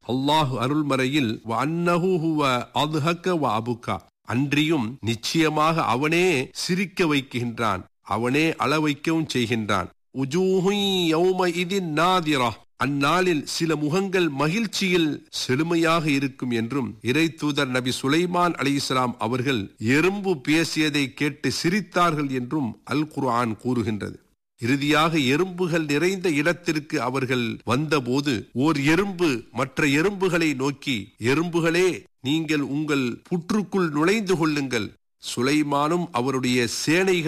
அல்லாஹ் அருள்மறையில் அன்னஹு ஹுவ அதுஹக்க வ அபுக்கா அன்றியும் நிச்சயமாக அவனே சிரிக்க வைக்கின்றான் அவனே அள வைக்கவும் செய்கின்றான் உஜூஹுய் யௌமஇதின் நாதிரா அந்நாளில் சில முகங்கள் மகிழ்ச்சியில் செழுமையாக இருக்கும் என்றும் இறை தூதர் நபி சுலைமான் அலிஸ்லாம் அவர்கள் எறும்பு பேசியதை கேட்டு சிரித்தார்கள் என்றும் அல் குர்ஆன் கூறுகின்றது இறுதியாக எறும்புகள் நிறைந்த இடத்திற்கு அவர்கள் வந்தபோது ஓர் எறும்பு மற்ற எறும்புகளை நோக்கி எறும்புகளே நீங்கள் உங்கள் புற்றுக்குள் நுழைந்து கொள்ளுங்கள் சுலைமானும் அவருடைய சேனைகள்